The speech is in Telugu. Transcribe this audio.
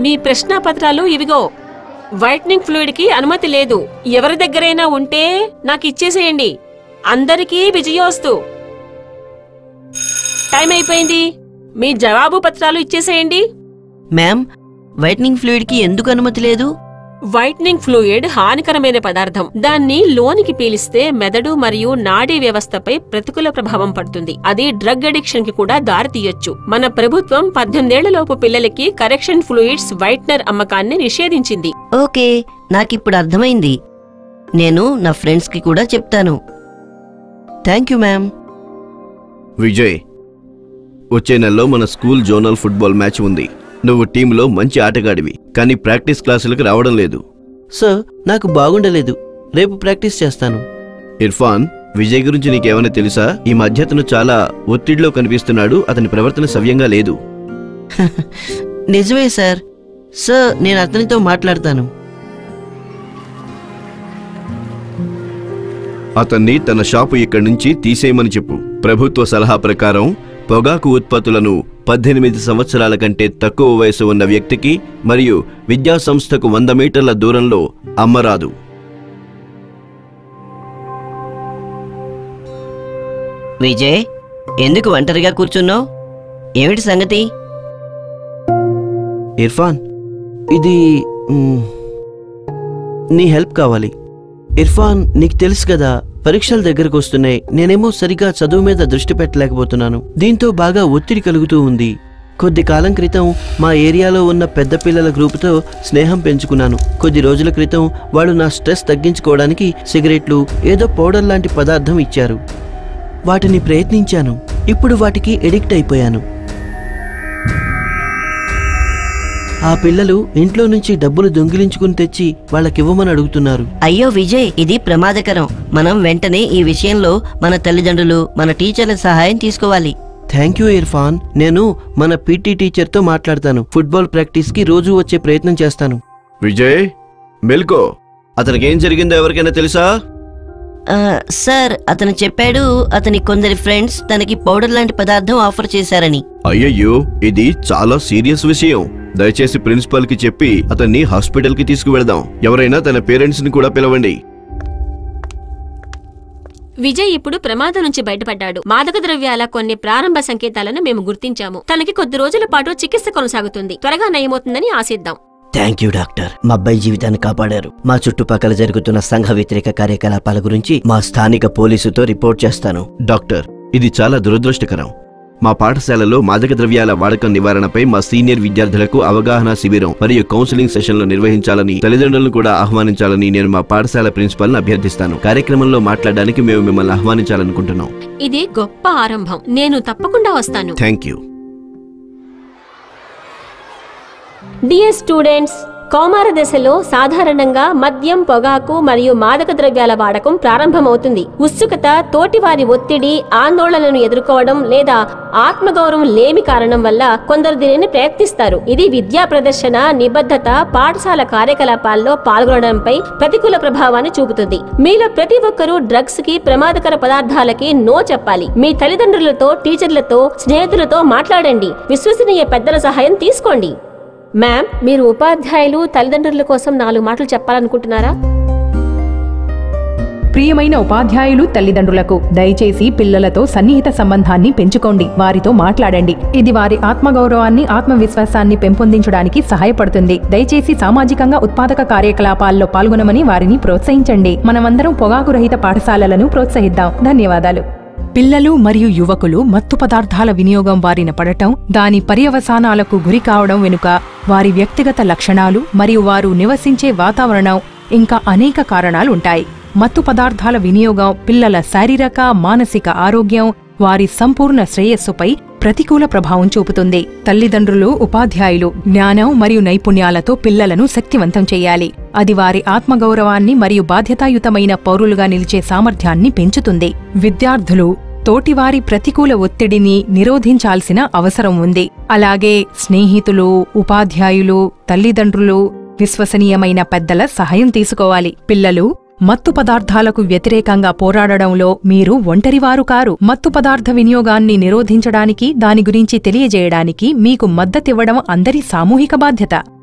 మీ ప్రశ్నాపత్రాలు ఇవిగో వైట్నింగ్ ఫ్లూయిడ్ కి అనుమతి లేదు ఎవరి దగ్గరైనా ఉంటే నాకు ఇచ్చేసేయండి అందరికీ విజయోస్తు టైం అయిపోయింది మీ జవాబు పత్రాలు ఇచ్చేసేయండి మ్యామ్ వైట్నింగ్ ఫ్లూయిడ్కి ఎందుకు అనుమతి లేదు వైట్నింగ్ ఫ్లూయిడ్ హానికరమైన పదార్థం దాన్ని లోనికి పీలిస్తే మెదడు మరియు నాడీ వ్యవస్థపై ప్రతికూల ప్రభావం పడుతుంది అది డ్రగ్ అడిక్షన్ కి కూడా దారితీయొచ్చు మన ప్రభుత్వం పద్దెనిమిదేళ్లలోపు పిల్లలకి కరెక్షన్ ఫ్లూయిడ్స్ వైట్నర్ అమ్మకాన్ని నిషేధించింది ఓకే నాకిప్పుడు అర్థమైంది నేను నా ఫ్రెండ్స్కి కూడా చెప్తాను థ్యాంక్ యూ మ్యామ్ విజయ్ వచ్చే నెలలో మన స్కూల్ జోనల్ ఫుట్బాల్ మ్యాచ్ ఉంది నువ్వు టీంలో మంచి ఆటగాడివి కానీ ప్రాక్టీస్ క్లాసులకు రావడం లేదు సార్ నాకు బాగుండలేదు రేపు ప్రాక్టీస్ చేస్తాను ఇర్ఫాన్ విజయ్ గురించి నీకేమైనా తెలుసా ఈ మధ్య అతను చాలా ఒత్తిడిలో కనిపిస్తున్నాడు అతని ప్రవర్తన సవ్యంగా లేదు నిజమే సార్ సార్ నేను అతనితో మాట్లాడతాను అతన్ని తన షాపు ఇక్కడి నుంచి తీసేయమని చెప్పు ప్రభుత్వ సలహా ప్రకారం పొగాకు ఉత్పత్తులను పద్దెనిమిది సంవత్సరాల కంటే తక్కువ వయసు ఉన్న వ్యక్తికి మరియు విద్యా సంస్థకు వంద మీటర్ల దూరంలో అమ్మరాదు విజయ్ ఎందుకు ఒంటరిగా కూర్చున్నావు ఏమిటి సంగతి ఇర్ఫాన్ ఇది మ్, నీ హెల్ప్ కావాలి ఇర్ఫాన్ నీకు తెలుసు కదా పరీక్షల దగ్గరకు వస్తున్నాయి నేనేమో సరిగా చదువు మీద దృష్టి పెట్టలేకపోతున్నాను దీంతో బాగా ఒత్తిడి కలుగుతూ ఉంది కొద్ది కాలం క్రితం మా ఏరియాలో ఉన్న పెద్ద పిల్లల గ్రూపుతో స్నేహం పెంచుకున్నాను కొద్ది రోజుల క్రితం వాళ్ళు నా స్ట్రెస్ తగ్గించుకోవడానికి సిగరెట్లు ఏదో పౌడర్ లాంటి పదార్థం ఇచ్చారు వాటిని ప్రయత్నించాను ఇప్పుడు వాటికి ఎడిక్ట్ అయిపోయాను ఆ పిల్లలు ఇంట్లో నుంచి డబ్బులు దొంగిలించుకుని తెచ్చి వాళ్ళకివ్వమని అడుగుతున్నారు అయ్యో విజయ్ ఇది ప్రమాదకరం మనం వెంటనే ఈ విషయంలో మన తల్లిదండ్రులు మన టీచర్ల సహాయం తీసుకోవాలి థ్యాంక్ యూ ఇర్ఫాన్ నేను మన పీటీ టీచర్తో మాట్లాడతాను ఫుట్బాల్ ప్రాక్టీస్కి రోజు వచ్చే ప్రయత్నం చేస్తాను విజయ్ మెల్కో అతనికి ఏం జరిగిందో ఎవరికైనా తెలుసా ఆ, సార్ అతను చెప్పాడు అతని కొందరి ఫ్రెండ్స్ తనకి పౌడర్ లాంటి పదార్థం ఆఫర్ చేశారని అయ్యయ్యో ఇది చాలా సీరియస్ విషయం దయచేసి ప్రిన్సిపల్ కి చెప్పి అతన్ని హాస్పిటల్ కి తీసుకువెళదాం ఎవరైనా తన పేరెంట్స్ ని కూడా పిలవండి విజయ్ ఇప్పుడు ప్రమాదం నుంచి బయటపడ్డాడు మాదక ద్రవ్యాల కొన్ని ప్రారంభ సంకేతాలను మేము గుర్తించాము తనకి కొద్ది రోజుల పాటు చికిత్స కొనసాగుతుంది త్వరగా నయమవుతుందని ఆశిద్దాం థ్యాంక్ యూ డాక్టర్ మా అబ్బాయి జీవితాన్ని కాపాడారు మా చుట్టుపక్కల జరుగుతున్న సంఘ వ్యతిరేక కార్యకలాపాల గురించి మా స్థానిక పోలీసుతో రిపోర్ట్ చేస్తాను డాక్టర్ ఇది చాలా దురదృష్టకరం మా పాఠశాలలో మాదక ద్రవ్యాల వాడకం నివారణపై మా సీనియర్ విద్యార్థులకు అవగాహన శిబిరం మరియు కౌన్సిలింగ్ సెషన్లు నిర్వహించాలని తల్లిదండ్రులను కూడా ఆహ్వానించాలని నేను మా పాఠశాల ప్రిన్సిపల్ని అభ్యర్థిస్తాను కార్యక్రమంలో మాట్లాడడానికి మేము మిమ్మల్ని ఆహ్వానించాలనుకుంటున్నాం ఇది గొప్ప ఆరంభం నేను తప్పకుండా వస్తాను థ్యాంక్ యూ డియర్ స్టూడెంట్స్ కౌమార దశలో సాధారణంగా మద్యం పొగాకు మరియు మాదక ద్రవ్యాల వాడకం ప్రారంభమవుతుంది ఉత్సుకత తోటివారి ఒత్తిడి ఆందోళనను ఎదుర్కోవడం లేదా ఆత్మగౌరవం లేమి కారణం వల్ల కొందరు దీనిని ప్రయత్నిస్తారు ఇది విద్యా ప్రదర్శన నిబద్ధత పాఠశాల కార్యకలాపాల్లో పాల్గొనడంపై ప్రతికూల ప్రభావాన్ని చూపుతుంది మీలో ప్రతి ఒక్కరూ డ్రగ్స్ కి ప్రమాదకర పదార్థాలకి నో చెప్పాలి మీ తల్లిదండ్రులతో టీచర్లతో స్నేహితులతో మాట్లాడండి విశ్వసనీయ పెద్దల సహాయం తీసుకోండి మ్యామ్ మీరు ఉపాధ్యాయులు తల్లిదండ్రుల కోసం నాలుగు మాటలు చెప్పాలనుకుంటున్నారా ప్రియమైన ఉపాధ్యాయులు తల్లిదండ్రులకు దయచేసి పిల్లలతో సన్నిహిత సంబంధాన్ని పెంచుకోండి వారితో మాట్లాడండి ఇది వారి ఆత్మగౌరవాన్ని ఆత్మవిశ్వాసాన్ని పెంపొందించడానికి సహాయపడుతుంది దయచేసి సామాజికంగా ఉత్పాదక కార్యకలాపాల్లో పాల్గొనమని వారిని ప్రోత్సహించండి మనమందరం పొగాకు రహిత పాఠశాలలను ప్రోత్సహిద్దాం ధన్యవాదాలు పిల్లలు మరియు యువకులు మత్తు పదార్థాల వినియోగం బారిన పడటం దాని పర్యవసానాలకు గురి కావడం వెనుక వారి వ్యక్తిగత లక్షణాలు మరియు వారు నివసించే వాతావరణం ఇంకా అనేక కారణాలు ఉంటాయి మత్తు పదార్థాల వినియోగం పిల్లల శారీరక మానసిక ఆరోగ్యం వారి సంపూర్ణ శ్రేయస్సుపై ప్రతికూల ప్రభావం చూపుతుంది తల్లిదండ్రులు ఉపాధ్యాయులు జ్ఞానం మరియు నైపుణ్యాలతో పిల్లలను శక్తివంతం చేయాలి అది వారి ఆత్మగౌరవాన్ని మరియు బాధ్యతాయుతమైన పౌరులుగా నిలిచే సామర్థ్యాన్ని పెంచుతుంది విద్యార్థులు తోటివారి ప్రతికూల ఒత్తిడిని నిరోధించాల్సిన అవసరం ఉంది అలాగే స్నేహితులు ఉపాధ్యాయులు తల్లిదండ్రులు విశ్వసనీయమైన పెద్దల సహాయం తీసుకోవాలి పిల్లలు మత్తు పదార్థాలకు వ్యతిరేకంగా పోరాడడంలో మీరు ఒంటరివారు కారు మత్తు పదార్థ వినియోగాన్ని నిరోధించడానికి దాని గురించి తెలియజేయడానికి మీకు మద్దతివ్వడం అందరి సామూహిక బాధ్యత